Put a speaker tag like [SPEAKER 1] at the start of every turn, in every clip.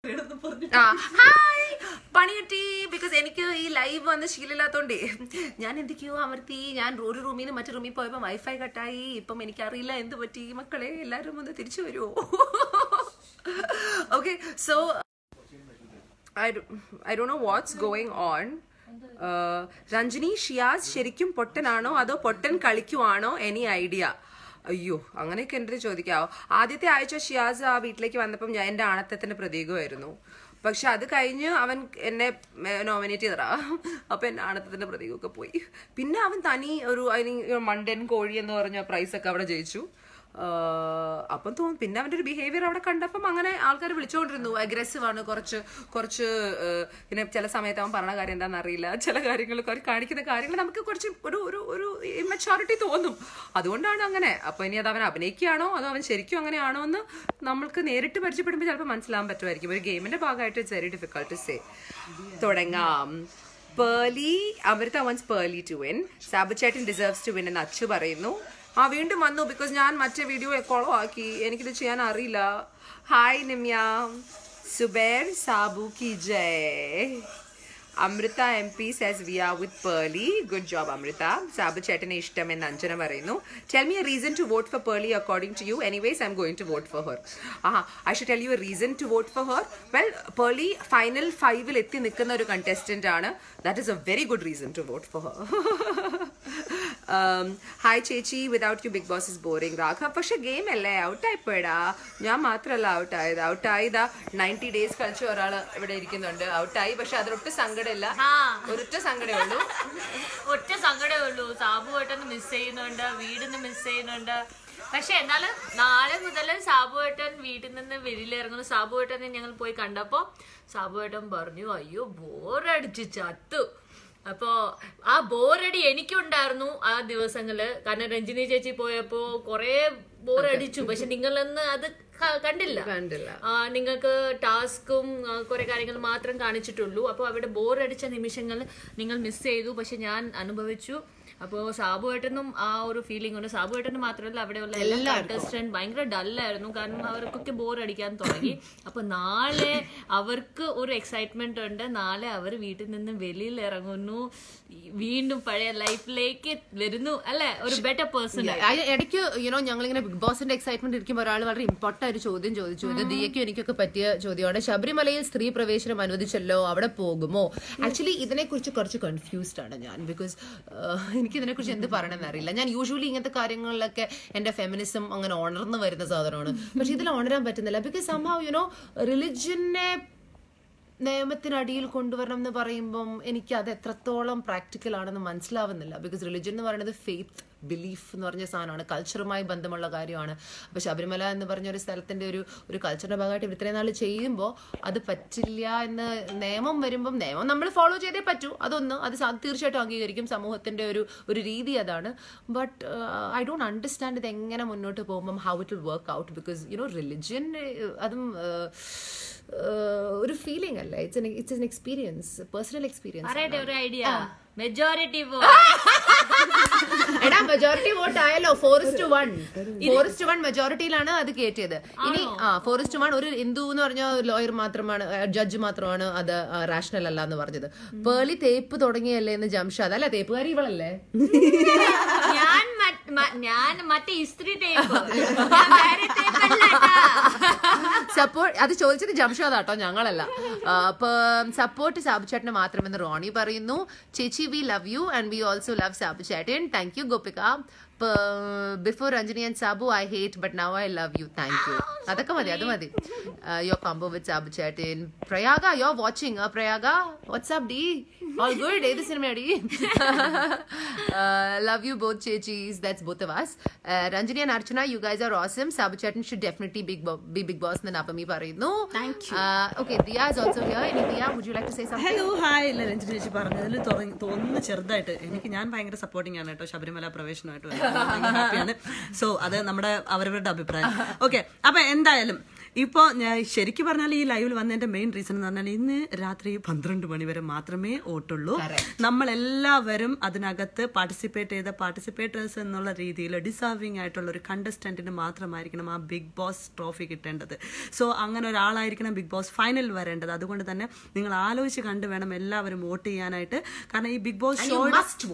[SPEAKER 1] ആ, ഹായ് പണി കിട്ടി ബിക്കോസ് എനിക്ക് ഈ ലൈവ് വന്ന് ശീലമില്ലാത്തോണ്ടേ ഞാൻ എന്തൊക്കെയോ അമർത്തി ഞാൻ ഒരു റൂമിൽ നിന്ന് മറ്റു റൂമിൽ പോയപ്പോൾ വൈഫൈ കട്ടായി ഇപ്പം എനിക്കറിയില്ല എന്ത് പറ്റി മക്കളെ എല്ലാവരും ഒന്ന് തിരിച്ചു വരുമോ okay so I, d- I don't know what's going on. Uh, Ranjini Shiyas ശരിക്കും പൊട്ടനാണോ അതോ പൊട്ടൻ കളിക്കുവാണോ എനി ഐഡിയ അയ്യോ അങ്ങനെയൊക്കെ എൻ്റെ ചോദിക്കാവോ ആദ്യത്തെ ആഴ്ച ഷിയാസ് ആ വീട്ടിലേക്ക് വന്നപ്പം ഞാൻ എൻ്റെ ആണത്തത്തിന്റെ പ്രതീകമായിരുന്നു പക്ഷെ അത് കഴിഞ്ഞ് അവൻ എന്നെ നോമിനേറ്റ് ചെയ്തടാ അപ്പൊ എന്റെ ആണത്തത്തിന്റെ പ്രതീകമൊക്കെ പോയി പിന്നെ അവൻ തനി ഒരു അതിന് മണ്ടൻ കോഴി എന്ന് പറഞ്ഞ പ്രൈസ് ഒക്കെ അവിടെ ജയിച്ചു ആഹ് അപ്പം തോന്നും പിന്നെ അവന്റെ ഒരു ബിഹേവിയർ അവിടെ കണ്ടപ്പം അങ്ങനെ ആൾക്കാർ വിളിച്ചുകൊണ്ടിരുന്നു അഗ്രസീവ് ആണ് കുറച്ച് കുറച്ച് ആഹ് പിന്നെ ചില സമയത്ത് അവൻ പറഞ്ഞ കാര്യം എന്താണെന്ന് അറിയില്ല ചില കാര്യങ്ങൾ കാണിക്കുന്ന കാര്യങ്ങൾ നമുക്ക് കുറച്ച് ഒരു ഒരു ഒരു ഇമ്മച്യോറിറ്റി തോന്നും അതുകൊണ്ടാണ് അങ്ങനെ അപ്പൊ ഇനി അത് അവൻ അഭിനയിക്കുകയാണോ അതോ അവൻ ശരിക്കും അങ്ങനെയാണോ എന്ന് നമ്മൾക്ക് നേരിട്ട് പരിചയപ്പെടുമ്പോൾ ചിലപ്പോൾ മനസ്സിലാവാൻ പറ്റുമായിരിക്കും ഒരു ഗെയിമിന്റെ ഭാഗമായിട്ട് it's very difficult to say തുടങ്ങാം Pearle Amrutha wants Pearle to win സാബുചേട്ടൻ ഡിസേർവ്സ് ടു വിൻ എന്ന് അച്ചു പറയുന്നു ആ വീണ്ടും വന്നു ബിക്കോസ് ഞാൻ മറ്റേ വീഡിയോ കോളോ ആക്കി എനിക്കിത് ചെയ്യാൻ അറിയില്ല ഹായ് നിമ്യ സുബേർ സാബു കി ജയ് Amrutha M P says we are with Pearle good job Amrutha Sabu ചേട്ടനെ ഇഷ്ടം എന്ന് അഞ്ജന പറയുന്നു tell me a reason to vote for Pearle according to you anyways I am going to vote for her ah I should tell you a reason to vote for her well Pearle final ഫൈവിൽ എത്തി നിൽക്കുന്ന ഒരു contestant ആണ് that is a very good reason to vote for her hi ചേച്ചി without you Bigg Boss is boring Raghav പക്ഷെ game അല്ലേ ഔട്ടായി പോയടാ ഞാൻ മാത്രമല്ല ഔട്ടായത് ഔട്ടായതാ നയൻറ്റി ഡേയ്സ് കളിച്ച ഒരാൾ ഇവിടെ ഇരിക്കുന്നുണ്ട് ഔട്ടായി പക്ഷെ അതിലൊട്ട് സങ്കടമില്ല
[SPEAKER 2] ആ.
[SPEAKER 1] ഒരൊറ്റ സങ്കടമേ ഉള്ളൂ
[SPEAKER 2] ഒറ്റ സങ്കടമേ ഉള്ളൂ സാബു ഏട്ടന് മിസ് ചെയ്യുന്നുണ്ട് വീടിന്ന് മിസ് ചെയ്യുന്നുണ്ട് പക്ഷെ എന്നാലും നാളെ മുതൽ സാബു ഏട്ടൻ വീട്ടിൽ നിന്ന് വെളിയിലിറങ്ങുന്നു സാബു ഏട്ടനെ ഞങ്ങൾ പോയി കണ്ടപ്പോ സാബു ഏട്ടൻ പറഞ്ഞു അയ്യോ ബോറടിച്ച് ചത്തു അപ്പോ ആ ബോറടി എനിക്കുണ്ടായിരുന്നു ആ ദിവസങ്ങള് കാരണം രഞ്ജിനി ചേച്ചി പോയപ്പോ കൊറേ ബോറടിച്ചു പക്ഷെ നിങ്ങളൊന്ന് അത് ക- കണ്ടില്ല
[SPEAKER 1] കണ്ടില്ല
[SPEAKER 2] ആ, നിങ്ങൾക്ക് ടാസ്കും ആ, കുറെ കാര്യങ്ങൾ മാത്രം കാണിച്ചിട്ടുള്ളൂ അപ്പോൾ അവിടെ ബോർ അടിച്ച നിമിഷങ്ങൾ നിങ്ങൾ മിസ് ചെയ്തു പക്ഷെ ഞാൻ അനുഭവിച്ചു അപ്പോൾ സാബുവേട്ടനും ആ ഒരു ഫീലിംഗ് ഉണ്ട് സാബുവേട്ടന് മാത്രമല്ല അവിടെയുള്ള എല്ലാ കണ്ടസ്റ്റന്റ് ഭയങ്കര ഡല്ലായിരുന്നു കാരണം അവർക്കൊക്കെ ബോർ അടിക്കാൻ തുടങ്ങി അപ്പൊ നാളെ അവർക്ക് ഒരു എക്സൈറ്റ്മെന്റ് ഉണ്ട് നാളെ അവർ വീട്ടിൽ നിന്ന് വെളിയിൽ ഇറങ്ങുന്നു ഈ വീണ്ടും പഴയ ലൈഫിലേക്ക് വരുന്നു അല്ലെ ഒരു ബെറ്റർ പേഴ്സൺ
[SPEAKER 3] അയ- ഇടയ്ക്ക് യുനോ ഞങ്ങളിങ്ങനെ ബിഗ് ബോസിന്റെ എക്സൈറ്റ്മെന്റ് ഇരിക്കുമ്പോൾ ഒരാൾ വളരെ ഇമ്പോർട്ടന്റ് ഒരു ചോദ്യം ചോദിച്ചു ഇത് ദിയയ്ക്കും എനിക്കൊക്കെ പറ്റിയ ചോദ്യമാണ് ശബരിമലയിൽ സ്ത്രീ പ്രവേശനം അനുവദിച്ചല്ലോ അവിടെ പോകുമോ ആക്ച്വലി ഇതിനെക്കുറിച്ച് കുറച്ച് കൺഫ്യൂസ്ഡ് ആണ് ഞാൻ ബിക്കോസ് എനിക്ക് ഇതിനെക്കുറിച്ച് എന്ത് പറയണമെന്ന് അറിയില്ല ഞാൻ യൂഷ്വലി ഇങ്ങനത്തെ കാര്യങ്ങളിലൊക്കെ എന്റെ ഫെമിനിസം അങ്ങനെ ഉണർന്നു വരുന്ന സാധനമാണ് പക്ഷെ ഇതിൽ ഉണരാൻ പറ്റുന്നില്ല ബിക്കോസ് സംഭവം യുനോ റിലിജനെ നിയമത്തിനടിയിൽ കൊണ്ടുവരണം എന്ന് പറയുമ്പം എനിക്ക് അത് എത്രത്തോളം പ്രാക്ടിക്കൽ ആണെന്ന് മനസ്സിലാവുന്നില്ല ബിക്കോസ് റിലിജൻ എന്ന് പറയുന്നത് ഫെയ്ത്ത് ബിലീഫ് എന്ന് പറഞ്ഞ സാധനമാണ് കൾച്ചറുമായി ബന്ധമുള്ള കാര്യമാണ് അപ്പോൾ ശബരിമല എന്ന് പറഞ്ഞ ഒരു സ്ഥലത്തിന്റെ ഒരു ഒരു കൾച്ചറിന്റെ ഭാഗമായിട്ട് ഇവർ ഇത്രയും നാൾ ചെയ്യുമ്പോൾ അത് പറ്റില്ല എന്ന് നിയമം വരുമ്പം നിയമം നമ്മൾ ഫോളോ ചെയ്തേ പറ്റൂ അതൊന്ന് അത് സാ- തീർച്ചയായിട്ടും അംഗീകരിക്കും സമൂഹത്തിന്റെ ഒരു ഒരു രീതി അതാണ് ബട്ട് ഐ ഡോണ്ട് അണ്ടർസ്റ്റാൻഡ് ഇത് എങ്ങനെ മുന്നോട്ട് പോകുമ്പം how it will work out because you know religion അതും uh, uh, ഒരു ഫീലിംഗ് അല്ല it's it's an experience personal experience
[SPEAKER 2] പറയട്ടെ ഒരു ഐഡിയ മെജോറിറ്റി
[SPEAKER 3] എടാ മെജോറിറ്റി വോട്ട് ആയല്ലോ ഫോറസ്റ്റ് വൺ ഫോറസ്റ്റ് വൺ മെജോറിറ്റിയിലാണ് അത് കയറ്റിയത് ഇനി ആ ഫോറസ്റ്റ് വൺ ഒരു ഹിന്ദു എന്ന് പറഞ്ഞ ലോയർ മാത്രമാണ് ജഡ്ജ് മാത്രമാണ് അത് റാഷണൽ അല്ല എന്ന് പറഞ്ഞത് പേളി തേപ്പ് തുടങ്ങിയല്ലേ എന്ന് ജംഷാദ് അല്ല തേപ്പുകാരി ഇവളല്ലേ
[SPEAKER 2] ഞാൻ മറ്റ്- മ- ഞാൻ മറ്റേ ഇസ്ത്രി ടേപ്പ് ഞാൻ വേറെ tape അല്ല ട്ടാ.
[SPEAKER 3] സപ്പോർട്ട് അത് ചോദിച്ചത് ജംഷാദ് ആട്ടോ ഞങ്ങളല്ല ആ, അപ്പൊ സപ്പോർട്ട് സാബുചേട്ടന് മാത്രമെന്ന് റോണി പറയുന്നു ചേച്ചി we love you and we also love സാബുചേട്ടൻ thank you Gopika before Ranjini and Sabu I hate but now I love you thank you അതൊക്കെ മതി അത് മതി യോ കോംബോ വിത്ത് സാബുചേട്ടൻ Prayaga yo watching Prayaga what's up ഡി ഓൾ ഗുഡ് ഏത് സിനിമയാടി ലവ് യു ബോത്ത് ചേച്ചീസ് that's both of us Ranjini and Archana you guys are awesome സാബുചേട്ടൻ should definitely Bigg B Bigg Boss എന്ന് നപ്പമി പറയുന്നു okay Diya is also here ഇനി Diya would you like to say something
[SPEAKER 4] hello hi ഇല്ല രഞ്ജിനി ചേച്ചി പറഞ്ഞതിൽ തുടങ്ങി- തോന്നുന്നു ചെറുതായിട്ട് എനിക്ക് ഞാൻ ഭയങ്കര സപ്പോർട്ടിംഗ് ആണ് കേട്ടോ ശബരിമല പ്രവേശനമായിട്ട് ഹാപ്പിയാണ് സോ അത് നമ്മുടെ അവരവരുടെ അഭിപ്രായം ഓക്കെ അപ്പൊ എന്തായാലും ഇപ്പൊ ഞാൻ ശരിക്കും പറഞ്ഞാൽ ഈ ലൈവിൽ വന്നതിന്റെ മെയിൻ റീസൺ എന്ന് പറഞ്ഞാൽ ഇന്ന് രാത്രി പന്ത്രണ്ട് മണി വരെ മാത്രമേ ഓട്ടുള്ളൂ നമ്മൾ എല്ലാവരും അതിനകത്ത് പാർട്ടിസിപ്പേറ്റ് ചെയ്ത പാർട്ടിസിപ്പേറ്റേഴ്സ് എന്നുള്ള രീതിയിൽ ഡിസേർവിംഗ് ആയിട്ടുള്ള ഒരു കണ്ടസ്റ്റന്റിന് മാത്രമായിരിക്കണം ആ ബിഗ് ബോസ് ട്രോഫി കിട്ടേണ്ടത് സോ അങ്ങനെ ഒരാളായിരിക്കണം ബിഗ് ബോസ് ഫൈനൽ വരേണ്ടത് അതുകൊണ്ട് തന്നെ നിങ്ങൾ ആലോചിച്ച് കണ്ട് വേണം എല്ലാവരും വോട്ട് ചെയ്യാനായിട്ട് കാരണം ഈ Bigg Boss show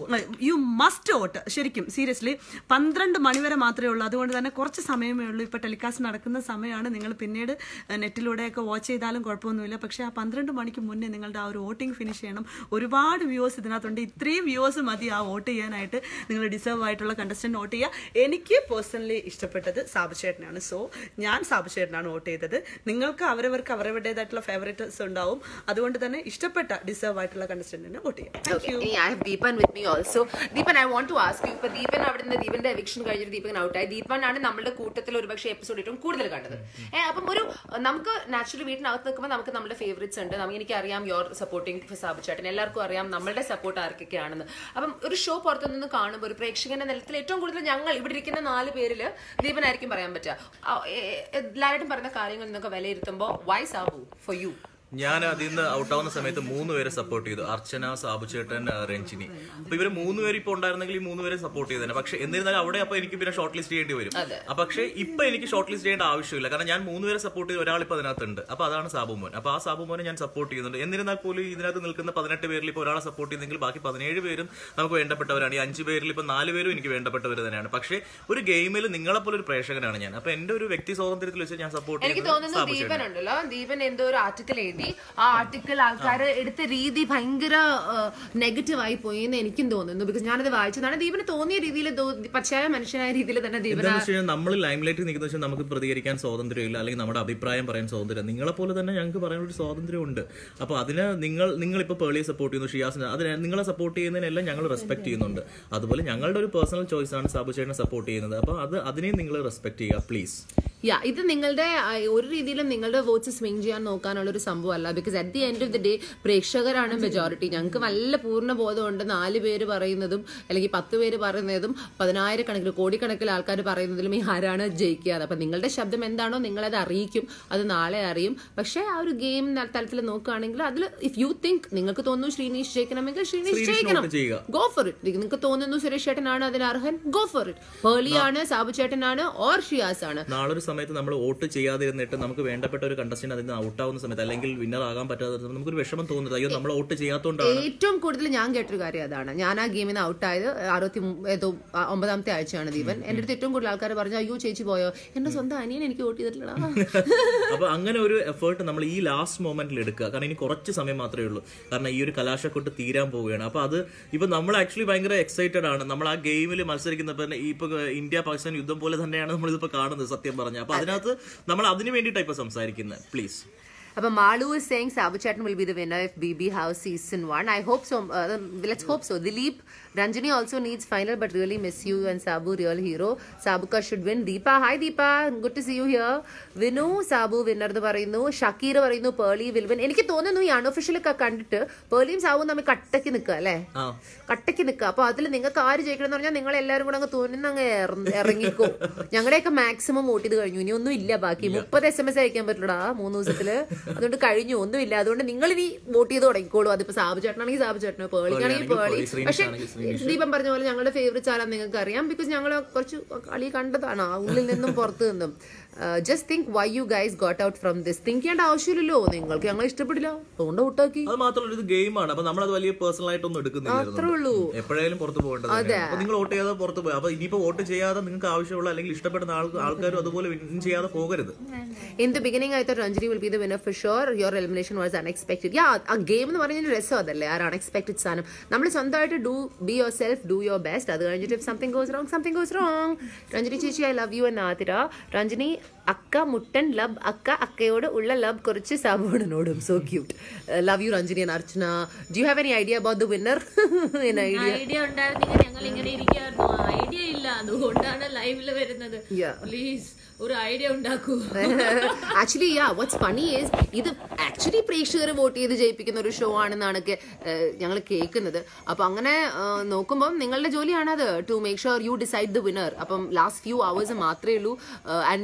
[SPEAKER 4] you must vote ശരിക്കും സീരിയസ്ലി പന്ത്രണ്ട് മണിവരെ മാത്രമേ ഉള്ളൂ അതുകൊണ്ട് തന്നെ കുറച്ച് സമയമേ ഉള്ളൂ ഇപ്പൊ ടെലികാസ്റ്റ് നടക്കുന്ന സമയമാണ് നിങ്ങൾ പിന്നീട് നെറ്റിലൂടെയൊക്കെ വാച്ച് ചെയ്താലും കുഴപ്പമൊന്നുമില്ല പക്ഷേ ആ പന്ത്രണ്ട് മണിക്ക് മുന്നേ നിങ്ങളുടെ ആ ഒരു വോട്ടിംഗ് ഫിനിഷ് ചെയ്യണം ഒരുപാട് വ്യൂവേഴ്സ് ഇതിനകത്തുണ്ട് ഇത്രയും വ്യൂവേഴ്സ് മതി ആ വോട്ട് ചെയ്യാനായിട്ട് നിങ്ങൾ ഡിസേർവ് ആയിട്ടുള്ള കണ്ടസ്റ്റന്റ് വോട്ട് ചെയ്യുക എനിക്ക് പേഴ്സണലി ഇഷ്ടപ്പെട്ടത് സാബുചേട്ടനാണ് സോ ഞാൻ സാബുചേട്ടനാണ് വോട്ട് ചെയ്തത് നിങ്ങൾക്ക് അവരവർക്ക് അവരവരുടേതായിട്ടുള്ള ഫേവറേറ്റ്സ് ഉണ്ടാവും അതുകൊണ്ട് തന്നെ ഇഷ്ടപ്പെട്ട ഡിസേർവ് ആയിട്ടുള്ള കണ്ടസ്റ്റന്റിനെ വോട്ട് ചെയ്യാം thank you
[SPEAKER 3] I have Deepan with me also. Deepan, I want to ask you, ഇപ്പൊ ദീപൻ അവിടെ നിന്ന് ദീപന്റെ എവിക്ഷൻ കഴിഞ്ഞിട്ട് ദീപൻ ഔട്ടായി ദീപൻ ആണ് നമ്മുടെ കൂട്ടത്തിൽ ഒരുപക്ഷെ എപ്പിസോഡ് ഏറ്റവും കൂടുതൽ കണ്ടത് ഏഹ് അപ്പം ഒരു നമുക്ക് നാച്ചുറലി വീട്ടിനകത്ത് നിൽക്കുമ്പോൾ നമുക്ക് നമ്മുടെ ഫേവറേറ്റ്സ് ഉണ്ട് നമുക്ക് എനിക്കറിയാം യുവർ സപ്പോർട്ടിങ് സാബു ചേട്ടൻ എല്ലാവർക്കും അറിയാം നമ്മളുടെ സപ്പോർട്ട് ആർക്കൊക്കെയാണെന്ന് അപ്പം ഒരു ഷോ പുറത്തു നിന്ന് കാണുമ്പോൾ ഒരു പ്രേക്ഷകന്റെ നിലത്തിൽ ഏറ്റവും കൂടുതൽ ഞങ്ങൾ ഇവിടെ ഇരിക്കുന്ന നാല് പേരിൽ ദീപനായിരിക്കും പറയാൻ പറ്റുക ആ, ഏ- ഏ- എല്ലാവരും പറയുന്ന കാര്യങ്ങൾ നിന്നൊക്കെ വിലയിരുത്തുമ്പോൾ വൈ സാബു ഫോർ യു
[SPEAKER 5] ഞാൻ അതിൽ നിന്ന് ഔട്ടാവുന്ന സമയത്ത് മൂന്ന് പേരെ സപ്പോർട്ട് ചെയ്തു അർച്ചന സാബുചേട്ടൻ ആ, രഞ്ജിനി അപ്പൊ ഇവര് മൂന്ന് പേര് ഇപ്പൊ ഉണ്ടായിരുന്നെങ്കിൽ ഈ മൂന്ന് പേരെ സപ്പോർട്ട് ചെയ്തേനെ പക്ഷെ എന്നിരുന്നാലും അവിടെ അപ്പൊ എനിക്ക് പിന്നെ ഷോർട്ട് ലിസ്റ്റ് ചെയ്യേണ്ടി വരും അപ്പൊ പക്ഷെ ഇപ്പൊ എനിക്ക് ഷോർട്ട് ലിസ്റ്റ് ചെയ്യേണ്ട ആവശ്യമില്ല കാരണം ഞാൻ മൂന്ന് പേരെ സപ്പോർട്ട് ചെയ്ത ഒരാൾ ഇപ്പൊ അതിനകത്തുണ്ട് അപ്പൊ അതാണ് സാബു മോൻ അപ്പൊ ആ സാബു മോനെ ഞാൻ സപ്പോർട്ട് ചെയ്യുന്നുണ്ട് എന്നിരുന്നാൽ പോലും ഇതിനകത്ത് നിൽക്കുന്ന പതിനെട്ട് പേരിൽ ഇപ്പൊ ഒരാളെ സപ്പോർട്ട് ചെയ്തെങ്കിൽ ബാക്കി പതിനേഴ് പേരും നമുക്ക് വേണ്ടപ്പെട്ടവരാണ് ഈ അഞ്ച് പേരിൽ ഇപ്പൊ നാല് പേരും എനിക്ക് വേണ്ടപ്പെട്ടവർ തന്നെയാണ് പക്ഷേ ഒരു ഗെയിമിൽ നിങ്ങളെ പോലെ ഒരു പ്രേക്ഷകനാണ് ഞാൻ അപ്പൊ എന്റെ ഒരു വ്യക്തി സ്വാതന്ത്ര്യത്തിൽ വെച്ച് ഞാൻ സപ്പോർട്ട്
[SPEAKER 3] എനിക്ക് തോന്നുന്നു ദീപൻ ഉണ്ടല്ലോ ദീപൻ എന്തോ ഒരു ആർട്ടിക്കിൾ എഴുതി ആ ആർട്ടിക്കിൾ ആൾക്കാർ എടുത്ത രീതി ഭയങ്കര നെഗറ്റീവ് ആയി പോയി എന്ന് എനിക്കും തോന്നുന്നു ബിക്കോസ് ഞാനത് വായിച്ചതാണ് ദീപന് തോന്നിയ രീതിയിൽ പച്ചയായ മനുഷ്യനായ രീതിയിൽ തന്നെ ദീപൻ
[SPEAKER 5] എന്താണെന്ന് വെച്ച് കഴിഞ്ഞാൽ നമ്മൾ ലൈംലൈറ്റിൽ നിൽക്കുന്ന വെച്ചാൽ നമുക്ക് പ്രതികരിക്കാൻ സ്വാതന്ത്ര്യമില്ല അല്ലെങ്കിൽ നമ്മുടെ അഭിപ്രായം പറയാൻ സ്വാതന്ത്ര്യം നിങ്ങളെ പോലെ തന്നെ ഞങ്ങൾക്ക് പറയാൻ ഒരു സ്വാതന്ത്ര്യമുണ്ട് അപ്പോൾ അതിന് നിങ്ങൾ നിങ്ങളിപ്പോൾ പേളിയെ സപ്പോർട്ട് ചെയ്യുന്നു ഷിയാസിനെ അതിന് നിങ്ങളെ സപ്പോർട്ട് ചെയ്യുന്നതിനെല്ലാം ഞങ്ങൾ റെസ്പെക്ട് ചെയ്യുന്നുണ്ട് അതുപോലെ ഞങ്ങളുടെ ഒരു പേഴ്സണൽ ചോയ്സ് ആണ് സാബു ചേട്ടനെ സപ്പോർട്ട് ചെയ്യുന്നത് അപ്പോൾ അത് അതിനെയും നിങ്ങൾ റെസ്പെക്ട് ചെയ്യുക പ്ലീസ്
[SPEAKER 3] യാ ഇത് നിങ്ങളുടെ ആ, ഒരു രീതിയിലും നിങ്ങളുടെ വോട്ട്സ് സ്വിങ് ചെയ്യാൻ നോക്കാനുള്ള ഒരു സംഭവമല്ല because at the end of the day പ്രേക്ഷകരാണ് മെജോറിറ്റി ഞങ്ങൾക്ക് നല്ല പൂർണ്ണ ബോധമുണ്ട് നാല് പേര് പറയുന്നതും അല്ലെങ്കിൽ പത്ത് പേര് പറയുന്നതും പതിനായിരക്കണക്കിന് കോടിക്കണക്കിന് ആൾക്കാർ പറയുന്നതിലും ഈ ആരാണ് ജയിക്കുക അപ്പൊ നിങ്ങളുടെ ശബ്ദം എന്താണോ നിങ്ങളത് അറിയിക്കും അത് നാളെ അറിയും പക്ഷേ ആ ഒരു ഗെയിം തലത്തിൽ നോക്കുകയാണെങ്കിൽ അതിൽ ഇഫ് യു തിങ്ക് നിങ്ങൾക്ക് തോന്നുന്നു ശ്രീനീഷ് ജയിക്കണമെങ്കിൽ ശ്രീനീഷ്
[SPEAKER 5] ശ്രീനീഷ്
[SPEAKER 3] ജയിക്കണം
[SPEAKER 5] vote ചെയ്യുക.
[SPEAKER 3] ഗോ ഫോർ ഇറ്റ് നിങ്ങൾക്ക് തോന്നുന്നു സുരേഷ് ചേട്ടനാണ് അതിന് അർഹൻ ഗോ ഫോർ ഇറ്റ് പേളിയാണ് സാബു ചേട്ടനാണ് ഓർ ഷിയാസ് ആണ്
[SPEAKER 5] നാളെ ഒരു സമയത്ത് നമ്മൾ വോട്ട് ചെയ്യാതിരുന്നിട്ട് നമുക്ക് വേണ്ടപ്പെട്ട ഒരു കണ്ടസ്റ്റന്റ് അതിന് ഔട്ടാവുന്ന സമയത്ത് അല്ലെങ്കിൽ വിന്നർ ആകാൻ പറ്റാത്ത സമയത്ത് നമുക്കൊരു വിഷമം തോന്നുന്നത് അയ്യോ നമ്മൾ വോട്ട് ചെയ്യാത്തതുകൊണ്ടാണ്
[SPEAKER 3] ഏറ്റവും കൂടുതൽ ഞാൻ കേട്ടൊരു കാര്യം അതാണ് ഞാൻ ആ ഗെയിമിൽ നിന്ന് ഔട്ടായത് അറുപത്തി മൂ- ഏതോ ആ, ഒമ്പതാമത്തെ ആഴ്ചയാണ് ദീപൻ എന്റെ അടുത്ത് ഏറ്റവും കൂടുതൽ ആൾക്കാർ പറഞ്ഞു അയ്യോ ചേച്ചി പോയോ എന്റെ സ്വന്തം അനിയൻ എനിക്ക് വോട്ട് ചെയ്തിട്ടില്ല
[SPEAKER 5] അപ്പൊ അങ്ങനെ ഒരു എഫേർട്ട് നമ്മൾ ഈ ലാസ്റ്റ് മൊമെന്റിൽ എടുക്കുക കാരണം ഇനി കുറച്ച് സമയം മാത്രമേ ഉള്ളൂ കാരണം ഈ ഒരു കലാശക്കൊട്ട് തീരാൻ പോവുകയാണ് അപ്പൊ അത് ഇപ്പൊ നമ്മൾ ആക്ച്വലി ഭയങ്കര എക്സൈറ്റഡ് ആണ് നമ്മൾ ആ ഗെയിമിൽ മത്സരിക്കുന്നപ്പോ തന്നെ ഈ ഇപ്പൊ ഇന്ത്യ പാകിസ്ഥാൻ യുദ്ധം പോലെ തന്നെയാണ് നമ്മൾ ഇതിപ്പോ കാണുന്നത് സത്യം പറഞ്ഞ അപ്പൊ അതിനകത്ത് നമ്മൾ അതിന് വേണ്ടിയിട്ടാണ് ഇപ്പൊ സംസാരിക്കുന്നത് പ്ലീസ്
[SPEAKER 3] അപ്പൊ Malu is saying Sabu Chatan will be the winner if BB House season one. I hope so. Uh, let's hope so. Dileep Ranjani also needs final, but really miss you and Sabu real hero. Sabuka should win. Deepa, hi Deepa, good to see you here. Vinu Sabu winner എന്ന് പറയുന്നു ഷക്കീർ പറയുന്നു Pearle will win എനിക്ക് തോന്നുന്നു ഈ unofficial ഒക്കെ കണ്ടിട്ട് പേളിയും സാബുവും തമ്മിൽ കട്ടയ്ക്ക് നിൽക്കുക അല്ലേ
[SPEAKER 5] ആ
[SPEAKER 3] കട്ടയ്ക്ക് നിൽക്കുക അപ്പൊ അതിൽ നിങ്ങൾക്ക് ആര് ജയിക്കണം എന്ന് പറഞ്ഞാൽ നിങ്ങൾ എല്ലാവരും കൂടെ അങ്ങ് തുനിന്ന് അങ്ങ് ഇറ- ഇറങ്ങിക്കോ ഞങ്ങളുടെയൊക്കെ മാക്സിമം വോട്ട് ചെയ്ത് കഴിഞ്ഞു ഇനി ഒന്നും ഇല്ല ബാക്കി മുപ്പത് എസ് എം എസ് അയക്കാൻ പറ്റുള്ളൂ മൂന്ന് ദിവസത്തില് അതുകൊണ്ട് കഴിഞ്ഞു ഒന്നുമില്ല അതുകൊണ്ട് നിങ്ങൾ ഇനി വോട്ട് ചെയ്ത് തുടങ്ങിക്കോളൂ അതിപ്പോ സാബു ചേട്ടനാണെങ്കിൽ സാബു ചേട്ടനോ പേളിക്കാണെങ്കിൽ
[SPEAKER 5] പേളിയാണെങ്കിൽ
[SPEAKER 3] പേളി
[SPEAKER 5] പേളി, ശ്രീനിഷ്
[SPEAKER 3] പക്ഷെ
[SPEAKER 5] ആണെങ്കിൽ ശ്രീനിഷ്.
[SPEAKER 3] ദീപം പറഞ്ഞ പോലെ ഞങ്ങളുടെ ഫേവറേറ്റ്സ് ആരാന്ന് നിങ്ങൾക്ക് അറിയാം ബിക്കോസ് ഞങ്ങൾ കുറച്ച് കളി കണ്ടതാണ് ആ ഉള്ളിൽ നിന്നും പുറത്തു നിന്നും just think why you guys got out from this think ചെയ്യേണ്ട ആവശ്യമില്ലല്ലോ നിങ്ങൾക്ക് ഞങ്ങൾ ഇഷ്ടപ്പെടില്ല അതുകൊണ്ട് ഔട്ടാക്കി
[SPEAKER 5] അത് മാത്രമല്ല ഇത് ഗെയിമാണ് അപ്പൊ നമ്മൾ അത് വലിയ പേഴ്സണൽ ആയിട്ടൊന്നും
[SPEAKER 3] അത്രേ
[SPEAKER 5] എടുക്കുന്നില്ല
[SPEAKER 3] ഉള്ളൂ.
[SPEAKER 5] എപ്പോഴായാലും പുറത്ത് പോകേണ്ടത് തന്നെയാണ്. അപ്പൊ നിങ്ങൾ വോട്ട് ചെയ്യാതെ പുറത്ത് പോയി അപ്പൊ ഇനിയിപ്പോ വോട്ട് ചെയ്യാതെ നിങ്ങൾക്ക് ആവശ്യമുള്ള അല്ലെങ്കിൽ ഇഷ്ടപ്പെടുന്ന ആൾ ആൾക്കാരും അതുപോലെ വിൻ ചെയ്യാതെ പോകരുത്
[SPEAKER 3] In the beginning, I thought Ranjini will be the winner for sure. Your elimination was unexpected. Yeah, ആ ഗെയിം എന്ന് പറയുന്നത് രസം അതല്ലേ ആ അൺഎക്സ്പെക്ടഡ് സാധനം നമ്മൾ സ്വന്തമായിട്ട് do be yourself do your best അത് കഴിഞ്ഞിട്ട് if something goes wrong something goes wrong Ranjini ചേച്ചി ഐ ലവ് യു എന്ന് ആതിര രഞ്ജിനി അക്ക മുട്ടൻ ലബ് അക്ക അക്കയോട് ഉള്ള ലബ് കുറച്ച് സാബുവിനോടും so cute love you Ranjini and Archana do you have any idea about the winner an idea
[SPEAKER 2] idea ഉണ്ടായിരുന്നെങ്കിൽ ഞങ്ങൾ ഇങ്ങനെ ഇരിക്കായിരുന്നു ഐഡിയ ഇല്ല അതുകൊണ്ടാണ് ലൈവില് വരുന്നത്
[SPEAKER 3] Yeah.
[SPEAKER 2] പ്ലീസ് ഒരു ഐഡിയ ഉണ്ടാക്കൂ
[SPEAKER 3] actually ya what's funny is ഇത് ആക്ച്വലി പ്രേക്ഷകർ വോട്ട് ചെയ്ത് ജയിപ്പിക്കുന്ന ഒരു ഷോ ആണെന്നാണ് ഞങ്ങൾ കേൾക്കുന്നത് അപ്പൊ അങ്ങനെ നോക്കുമ്പോൾ നിങ്ങളുടെ ജോലിയാണ് അത് to make sure you decide the winner അപ്പം ലാസ്റ്റ് ഫ്യൂ അവേഴ്സ് മാത്രമേ ഉള്ളൂ ആൻഡ് ഞങ്ങൾ ആക്ച്വലി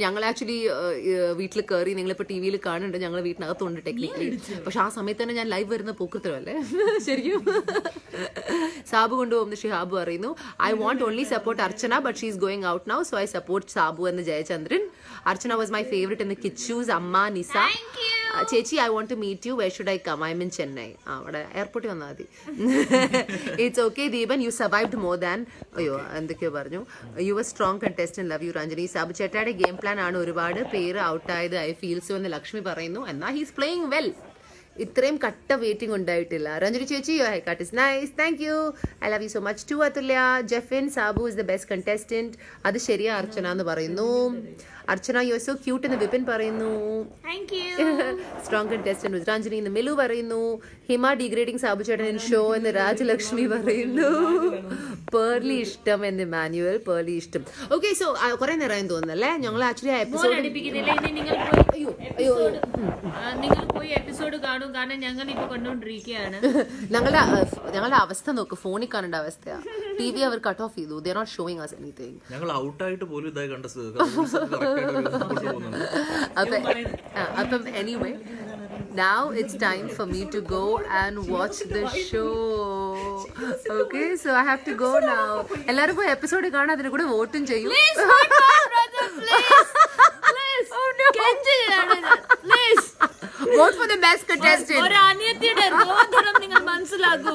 [SPEAKER 3] ആക്ച്വലി വീട്ടിൽ കയറി നിങ്ങളിപ്പോ ടി വിയിൽ കാണുന്നുണ്ട് ഞങ്ങൾ വീട്ടിനകത്തുണ്ട് ടെക്നിക്കലി പക്ഷെ ആ സമയത്ത് തന്നെ ഞാൻ ലൈവ് വരുന്ന പൂക്കൃത്തമല്ലേ ശരിക്കും സാബു കൊണ്ടുപോകുന്ന ഷിഹാബു പറയുന്നു I want only support Archana but she's going out now so I support Sabu എന്ന് Jayachandran Archana was my favourite in the കിച്ചൂസ് അമ്മ നിസ ആ, ചേച്ചി I want to meet you where should I come I mean Chennai ആ അവിടെ എയർപോർട്ടിൽ വന്നാൽ മതി it's okay Deepan you survived more than അയ്യോ എന്തൊക്കെയോ പറഞ്ഞു you a strong contestant love you Ranjini Sabu ചേട്ടയുടെ ഗെയിം പ്ലാൻ ആണ് ഒരുപാട് പേര് ഔട്ടായത് ഐ ഫീൽ സോ എന്ന് ലക്ഷ്മി പറയുന്നു എന്നാൽ ഹീസ് പ്ലേയിങ് വെൽ ഇത്രയും കട്ട വെയിറ്റിംഗ് ഉണ്ടായിട്ടില്ല രഞ്ജനി ചേച്ചി you haircut is nice thank you I love you so much to Athulya Jefin Sabu is the best contestant അത് ശരിയാ അർച്ചന എന്ന് പറയുന്നു അർച്ചന യു സോ ക്യൂട്ട് എന്ന് വിപിൻ പറയുന്നു
[SPEAKER 2] thank you
[SPEAKER 3] strong contestant Rudranjali എന്ന് മിലു പറയുന്നു ഹിമ ഡിഗ്രേഡിംഗ് സാബു ചേട്ടൻ ഇൻ ഷോ എന്ന് രാജലക്ഷ്മി പറയുന്നു പേർലി ഇഷ്ടം എന്ന് മാനുവൽ പേർലി ഇഷ്ടം ഓക്കെ സോ കുറെ നേരം തോന്നുന്നല്ലേ ഞങ്ങൾ ആക്ച്വലി ആ എപ്പിസോഡ്
[SPEAKER 2] അടുപ്പിക്കുന്നില്ല ഇനി നിങ്ങൾ പോയി
[SPEAKER 3] അയ്യോ അയ്യോ അയ്യോ.
[SPEAKER 2] ആ, നിങ്ങൾ പോയി എപ്പിസോഡ് കാണും കാരണം ഞങ്ങൾ ഇപ്പൊ കണ്ടുകൊണ്ടിരിക്കുകയാണ്
[SPEAKER 3] ഞങ്ങളുടെ അഹ്, ഞങ്ങളുടെ അവസ്ഥ നോക്ക് ഫോണിൽ കാണേണ്ട അവസ്ഥയാ ടി വി അവർ കട്ട് ഓഫ് ചെയ്തു they not showing us anything
[SPEAKER 5] ഞങ്ങൾ ഔട്ടായിട്ട് പോലും ഇതായി കണ്ട സ് rules ഒക്കെ correct ആയിട്ട് ഒരു കൊണ്ടുപോകുന്നുണ്ട്.
[SPEAKER 3] അപ്പം ആ, അപ്പം anyway now it's time for me to go and watch the show okay so i have to go now എല്ലാരും പോയി എപ്പിസോഡ് കാണാൻ അതിനെ കൂടെ വോട്ടും ചെയ്യും vote for the best contestant
[SPEAKER 2] ഒരു അനിയത്തിയുടെ രോദനം നിങ്ങൾ മനസ്സിലാക്കൂ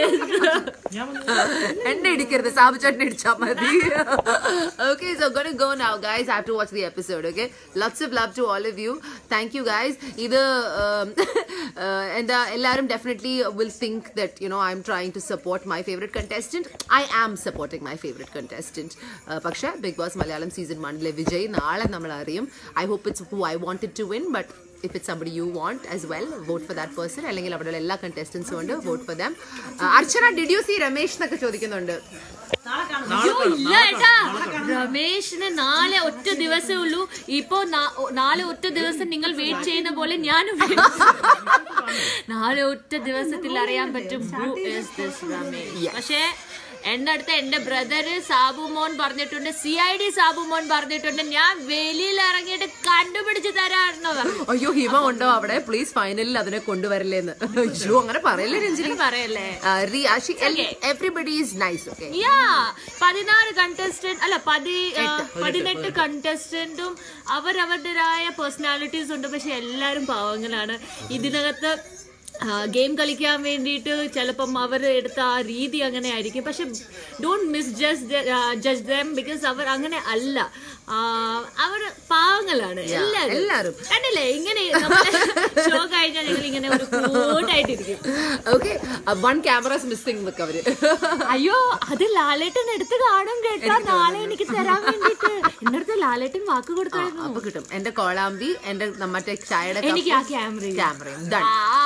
[SPEAKER 3] എന്നെ ഇടിക്കരുത് സാബു ചേട്ടനെ ഇടിച്ചാ മതി okay so gonna go now guys I have to watch the episode okay lots of love to all of you thank you guys ഇത് um, uh, എന്താ എല്ലാവരും definitely will think that you know I'm trying to support my favourite contestant I am supporting my favourite contestant പക്ഷേ Bigg Boss Malayalam season വണ്ണിലെ വിജയ് നാളെ നമ്മൾ അറിയും I hope it's who I wanted to win but if it's somebody you want as well vote for that person അല്ലെങ്കിൽ അവിടെയുള്ള എല്ലാ കണ്ടസ്റ്റൻസും ഉണ്ട് vote for them Archana did you see Ramesh എന്നൊക്കെ ചോദിക്കുന്നുണ്ട്
[SPEAKER 2] ഇല്ല ഏട്ടാ രമേശിന് നാളെ ഒറ്റ ദിവസമേ ഉള്ളൂ ഇപ്പോ നാ- നാളെ ഒറ്റ ദിവസം നിങ്ങൾ വെയിറ്റ് ചെയ്യുന്ന പോലെ ഞാനും wait ചെയ്യും. നാളെ ഒറ്റ ദിവസത്തിൽ അറിയാൻ പറ്റും who is this രമേശ് പക്ഷേ എന്റെ അടുത്ത് എന്റെ ബ്രദറ് സാബു മോൻ പറഞ്ഞിട്ടുണ്ട് സി ഐ ഡി സാബു മോൻ പറഞ്ഞിട്ടുണ്ട് ഞാൻ വെളിയിൽ ഇറങ്ങിയിട്ട് കണ്ടുപിടിച്ച് തരാമെന്ന് പറഞ്ഞു
[SPEAKER 3] അയ്യോ ഹിമ ഉണ്ടോ അവിടെ പ്ലീസ് ഫൈനലിൽ അതിനെ കൊണ്ടുവരില്ലേന്ന് അയ്യോ അങ്ങനെ പറയല്ലേ രഞ്ജിനി
[SPEAKER 2] പറയല്ലേ
[SPEAKER 3] everybody is nice okay
[SPEAKER 2] ya പതിനാറ് കണ്ടസ്റ്റന്റ് അല്ല പതി ആ, പതിനെട്ട് കണ്ടസ്റ്റന്റും അവരവരുടേതായ പേഴ്സണാലിറ്റീസ് ഉണ്ട് പക്ഷെ എല്ലാരും പാവങ്ങളാണ് ഇതിനകത്ത് ഗെയിം കളിക്കാൻ വേണ്ടിയിട്ട് ചിലപ്പം അവർ എടുത്ത ആ രീതി അങ്ങനെ ആയിരിക്കും പക്ഷെ don't miss just judge them because അവർ അങ്ങനെ അല്ല ആ, അവർ പാവങ്ങളാണ് എല്ലാവരും
[SPEAKER 3] എല്ലാരും.
[SPEAKER 2] കണ്ടില്ലേ ഇങ്ങനെ ഷോ കഴിഞ്ഞാൽ ഞങ്ങൾ ഇങ്ങനെ ഒരു കൂട്ടായിട്ടിരിക്കും
[SPEAKER 3] ഓക്കെ വൺ ക്യാമറാസ് മിസ്സിംഗ് എന്നൊക്കെ അവര്
[SPEAKER 2] അയ്യോ അത് ലാലേട്ടൻ എടുത്ത് കാണും കേട്ടോ നാളെ എനിക്ക് തരാൻ വേണ്ടിട്ട് എന്റെ അടുത്ത് ലാലേട്ടൻ വാക്ക് കൊടുത്തായിരുന്നു
[SPEAKER 3] അപ്പൊ കിട്ടും എന്റെ കോളാമ്പി എന്റെ മറ്റേ ചായയുടെ
[SPEAKER 2] എനിക്ക് ആ ക്യാമറ
[SPEAKER 3] ക്യാമറയും done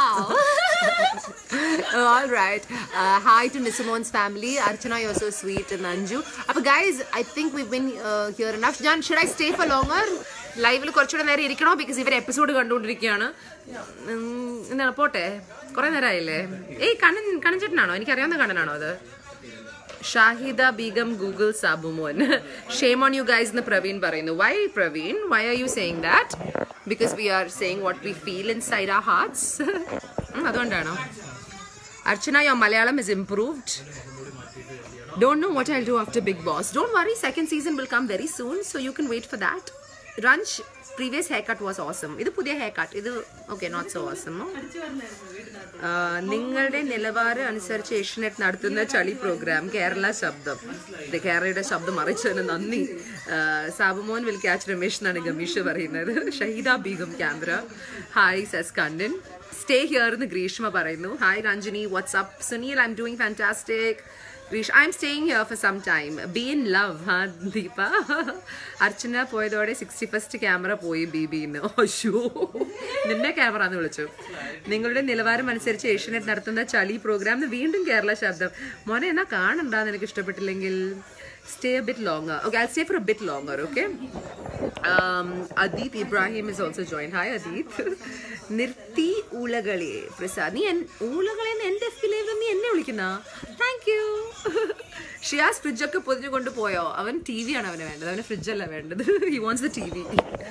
[SPEAKER 3] All right. Uh, hi to Nisimone's family. Archana, you're so sweet. And Anju. അപ്പൊ guys I think we been here enough ഞാൻ should I stay for longer ലൈവിൽ കുറച്ചുകൂടെ നേരം ഇരിക്കണോ ബിക്കോസ് ഇവർ എപ്പിസോഡ് കണ്ടുകൊണ്ടിരിക്കുകയാണ് ഉം, എന്താണ് പോട്ടെ കുറെ നേരമായില്ലേ ഏയ് കണ്ണൻ കണ്ണൻ ചേട്ടനാണോ എനിക്കറിയാവുന്ന കണ്ണനാണോ അത് Shahida Begum Google Sabumon shame on you guys എന്ന് പ്രവീൺ പറയുന്നു why Praveen why are you saying that because we are saying what we feel inside our hearts അതുകൊണ്ടാണോ Archana yo Malayalam is improved Don't know what I'll do after Big Boss. Don't worry, second season will come very soon, so you can wait for that. Ranch, previous haircut was awesome. ഇത് പുതിയ haircut. ഇത് okay, not so awesome. No? ആ, നിങ്ങളുടെ നിലവാരം അനുസരിച്ച് ഏഷ്യനെറ്റ് നടത്തുന്ന ചളി programme Kerala ശബ്ദം ഇത് കേരളയുടെ ശബ്ദം അറിയിച്ചതിന് നന്ദി ആ, സാബുമോൻ വിൽ ക്യാച്ച് രമേശ് എന്നാണ് ഗമീഷ് പറയുന്നത് ഷഹീദ ബീഗം ക്യാമറ ഹായ് സസ് കണ്ടൻ സ്റ്റേ ഹിയർ എന്ന് ഗ്രീഷ്മ പറയുന്നു hi Ranjini what's up Sunil I'm doing fantastic Grish, I'm staying here for some time. Be in love, huh, Deepa Archana പോയതോടെ സിക്സ്റ്റി ഫസ്റ്റ് ക്യാമറ പോയി ബി ബിന്ന് അയ്യോ നിന്നെ ക്യാമറ എന്ന് വിളിച്ചു നിങ്ങളുടെ നിലവാരം അനുസരിച്ച് ഏഷ്യനെറ്റ് നടത്തുന്ന ചളി പ്രോഗ്രാം വീണ്ടും കേരള ശബ്ദം മോനെ എന്നാ കാണണ്ടാന്ന് എനിക്ക് ഇഷ്ടപ്പെട്ടില്ലെങ്കിൽ
[SPEAKER 1] stay a bit longer. Okay, I'll stay for a bit longer, okay? Um, Adit Ibrahim is also joined. Hi, Adit. നിർത്തി ഊളകളെ പ്രസാദ് നീ എൻ- ഊളകളെ എന്ന് എന്റെ എഫിലേത് നീ എന്നെ വിളിക്കുന്ന താങ്ക് യു ഷിയാസ് ഫ്രിഡ്ജൊക്കെ പൊതിഞ്ഞു കൊണ്ടുപോയോ അവൻ ടി വി ആണ് അവന് വേണ്ടത് അവന് ഫ്രിഡ്ജല്ല വേണ്ടത് he wants the TV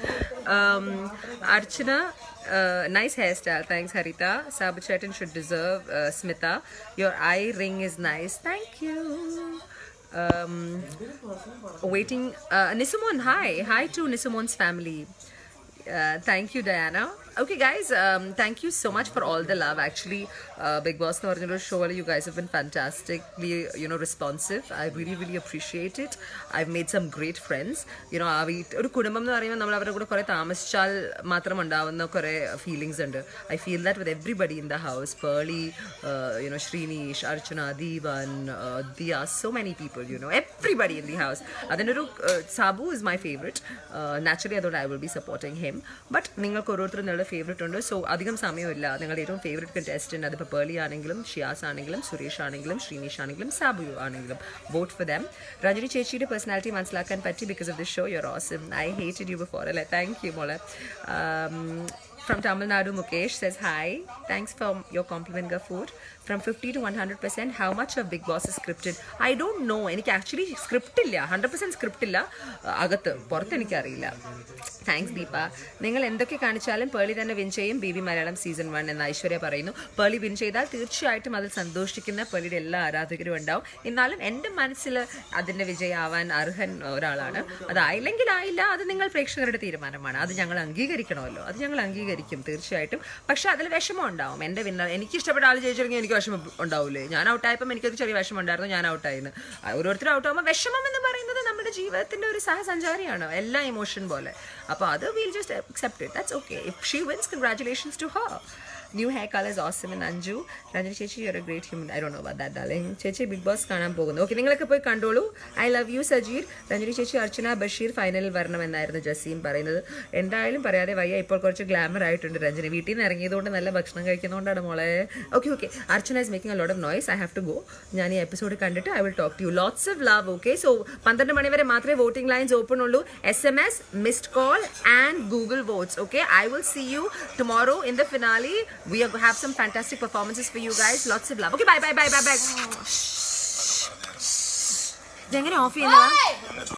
[SPEAKER 1] Archana nice hair style thanks Haritha Sabu ചേട്ടൻ should deserve Smitha your earring is nice thank you um, waiting. Uh, Nisimon, hi. Hi to Nisimon's family. Uh, thank you, Diana. Okay, guys, um, thank you so much for all the love. Actually, uh, Big Boss Navarjano show, you guys have been fantastically, you know, responsive. I really, really appreciate it. I've made some great friends. You know, ആ വീട്ട് ഒരു കുടുംബം എന്ന് പറയുമ്പോൾ നമ്മൾ അവരുടെ കൂടെ കുറേ താമസിച്ചാൽ മാത്രം ഉണ്ടാവുന്ന കുറേ ഫീലിങ്സ് ഉണ്ട് I feel that with everybody in the house Pearle you know Srinish Archana Deepan Diya so many people you know everybody in the house അതിനൊരു Sabu is my favourite naturally അതുകൊണ്ട് I will be supporting him but നിങ്ങൾക്ക് ഓരോരുത്തരും നിങ്ങളുടെ ഫേവറേറ്റ് ഉണ്ട് so അധികം സമയമില്ല നിങ്ങളുടെ ഏറ്റവും ഫേവറേറ്റ് കണ്ടസ്റ്റന്റ് അതിപ്പോൾ പേളി ആണെങ്കിലും ഷിയാസ് ആണെങ്കിലും സുരേഷ് ആണെങ്കിലും ശ്രീനീഷ് ആണെങ്കിലും സാബു ആണെങ്കിലും വോട്ട് ഫോർ ദം രഞ്ജനി ചേച്ചിയുടെ പേഴ്സണാലിറ്റി മനസ്സിലാക്കാൻ പറ്റി because of the show you're awesome I hated you before അല്ലേ താങ്ക് യു മോളെ From Tamil Nadu, Mukesh says hi. Thanks for your compliment, Gafoor. From 50 to 100%, how much of Big Boss is scripted? I don't know. എനിക്ക് actually script ഇല്ല hundred percent script ഇല്ല അഹ് അകത്ത് പുറത്ത് എനിക്കറിയില്ല thanks Deepa നിങ്ങൾ എന്തൊക്കെ കാണിച്ചാലും പേളി തന്നെ വിൻ ചെയ്യും B B Malayalam season one എന്ന് ഐശ്വര്യ പറയുന്നു പേളി വിൻ ചെയ്താൽ തീർച്ചയായിട്ടും അതിൽ സന്തോഷിക്കുന്ന പേളിയുടെ എല്ലാ ആരാധകരും ഉണ്ടാവും എന്നാലും എൻ്റെ മനസ്സിൽ അതിൻ്റെ വിജയമാവാൻ അർഹൻ ഒരാളാണ് അതായില്ലെങ്കിൽ ആയില്ല അത് നിങ്ങൾ പ്രേക്ഷകരുടെ തീരുമാനമാണ് അത് ഞങ്ങൾ അംഗീകരിക്കണമല്ലോ അത് ഞങ്ങൾ അംഗീകരിക്കും തീർച്ചയായിട്ടും പക്ഷെ അതിൽ വിഷമം ഉണ്ടാവും എൻ്റെ വിന്നർ എനിക്ക് ഇഷ്ടപ്പെട്ട ആൾ ജയിച്ചില്ലെങ്കിൽ എനിക്ക് വിഷമം ഉണ്ടാവില്ലേ ഞാൻ ഔട്ടായപ്പോൾ എനിക്കൊരു ചെറിയ വിഷമം ഉണ്ടായിരുന്നു ഞാൻ ഔട്ടായിരുന്നു ഓരോരുത്തരും ഔട്ടാകുമ്പോൾ വിഷമം എന്ന് പറയുന്നത് നമ്മുടെ ജീവിതത്തിന്റെ ഒരു സഹസഞ്ചാരിയാണ് എല്ലാ ഇമോഷൻ പോലെ അപ്പോൾ അത് we'll just accept it that's okay if she wins congratulations to her new hair colour is awesome in Anju Ranjana ചേച്ചി you a great human I ഡോ നോ അബൌട്ട് ദാറ്റ് ഡാർലിംഗ് ചേച്ചി ബിഗ് ബോസ് കാണാൻ പോകുന്നു ഓക്കെ നിങ്ങളൊക്കെ പോയി കണ്ടോളൂ I love you Sajeer Ranjana ചേച്ചി അർച്ചന ബഷീർ ഫൈനലിൽ വരണമെന്നായിരുന്നു ജസീം പറയുന്നത് എന്തായാലും പറയാതെ വയ്യ ഇപ്പോൾ കുറച്ച് ഗ്ലാമർ ആയിട്ടുണ്ട് രഞ്ജന വീട്ടിൽ നിന്ന് ഇറങ്ങിയതുകൊണ്ട് നല്ല ഭക്ഷണം കഴിക്കുന്നതുകൊണ്ടാണ് മോളെ okay okay Archana is making a lot of noise I have to go ഞാൻ ഈ എപ്പിസോഡ് കണ്ടിട്ട് I will talk to you lots of love okay so പന്ത്രണ്ട് മണി വരെ മാത്രമേ വോട്ടിംഗ് ലൈൻസ് ഓപ്പൺ ഉള്ളൂ S M S missed call and Google votes okay I will see you tomorrow in the finale we have some fantastic performances for you guys. Lots of love. Okay, bye, bye, bye, bye, bye. ഇതെങ്ങനെ off ചെയ്യുന്നതാ